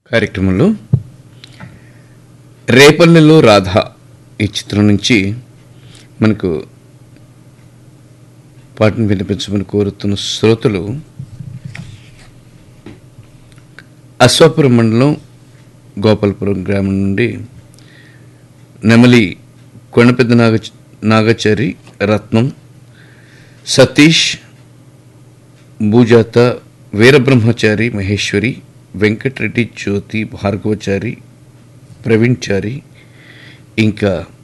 కార్యక్రమంలో రేపల్లెలో రాధ ఈ చిత్రం నుంచి మనకు పాటను వినిపించమని కోరుతున్న శ్రోతలు అశ్వాపురం మండలం గోపాలపురం గ్రామం నుండి నెమలి కొండపెద్ద నాగ నాగచారి రత్నం సతీష్ భూజాత వీరబ్రహ్మచారి మహేశ్వరి వెంకటరెడ్డి జ్యోతి భార్గవచారి ప్రవీణ్ చారి ఇంకా